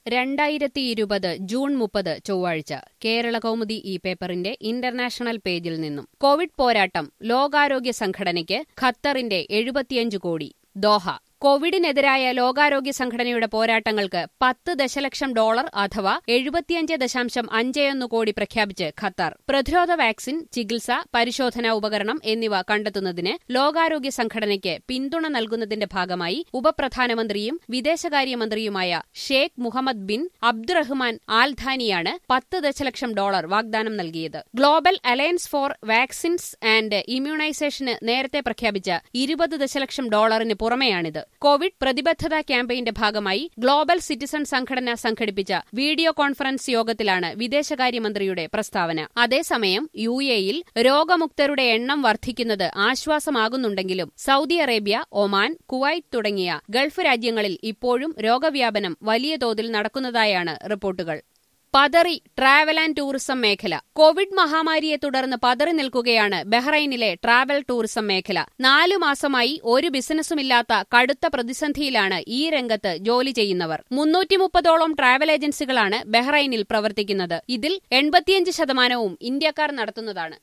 രണ്ടായിരത്തി ഇരുപത് ജൂൺ മുപ്പത് ചൊവ്വാഴ്ച കേരള കൗമുദി ഈ പേപ്പറിന്റെ ഇന്റർനാഷണൽ പേജിൽ നിന്നും കോവിഡ് പോരാട്ടം ലോകാരോഗ്യ സംഘടനയ്ക്ക് ഖത്തറിന്റെ എഴുപത്തിയഞ്ച് കോടി ദോഹ കോവിഡിനെതിരായ ലോകാരോഗ്യ സംഘടനയുടെ പോരാട്ടങ്ങൾക്ക് പത്ത് ദശലക്ഷം ഡോളർ അഥവാ എഴുപത്തിയഞ്ച് ദശാംശം അഞ്ചൊന്ന് കോടി പ്രഖ്യാപിച്ച് ഖത്തർ പ്രതിരോധ വാക്സിൻ ചികിത്സ പരിശോധനാ ഉപകരണം എന്നിവ കണ്ടെത്തുന്നതിന് ലോകാരോഗ്യ സംഘടനയ്ക്ക് പിന്തുണ നൽകുന്നതിന്റെ ഭാഗമായി ഉപപ്രധാനമന്ത്രിയും വിദേശകാര്യമന്ത്രിയുമായ ഷേഖ് മുഹമ്മദ് ബിൻ അബ്ദുറഹ്മാൻ ആൽധാനിയാണ് പത്ത് ദശലക്ഷം ഡോളർ വാഗ്ദാനം നൽകിയത് global alliance for vaccines and ഇമ്മ്യൂണൈസേഷന് നേരത്തെ പ്രഖ്യാപിച്ച ഇരുപത് ദശലക്ഷം ഡോളറിന് പുറമെയാണിത് കോവിഡ് പ്രതിബദ്ധതാ ക്യാമ്പയിന്റെ ഭാഗമായി ഗ്ലോബൽ സിറ്റിസൺ സംഘടന സംഘടിപ്പിച്ച വീഡിയോ കോൺഫറൻസ് യോഗത്തിലാണ് വിദേശകാര്യമന്ത്രിയുടെ പ്രസ്താവന അതേസമയം യു എയിൽ രോഗമുക്തരുടെ എണ്ണം വർദ്ധിക്കുന്നത് ആശ്വാസമാകുന്നുണ്ടെങ്കിലും സൗദി അറേബ്യ ഒമാൻ കുവൈറ്റ് തുടങ്ങിയ ഗൾഫ് രാജ്യങ്ങളിൽ ഇപ്പോഴും രോഗവ്യാപനം വലിയ തോതിൽ നടക്കുന്നതായാണ് റിപ്പോർട്ടുകൾ പതറി ട്രാവൽ ആൻഡ് ടൂറിസം മേഖല കോവിഡ് മഹാമാരിയെ തുടർന്ന് പതറി നിൽക്കുകയാണ് ബഹ്റൈനിലെ ട്രാവൽ ടൂറിസം മേഖല നാലു മാസമായി ഒരു ബിസിനസ്സുമില്ലാത്ത കടുത്ത പ്രതിസന്ധിയിലാണ് ഈ രംഗത്ത് ജോലി ചെയ്യുന്നവർ മുന്നൂറ്റി മുപ്പതോളം ട്രാവൽ ഏജൻസികളാണ് ബഹ്റൈനിൽ പ്രവർത്തിക്കുന്നത് ഇതിൽ എൺപത്തിയഞ്ച് ശതമാനവും ഇന്ത്യക്കാർ നടത്തുന്നതാണ്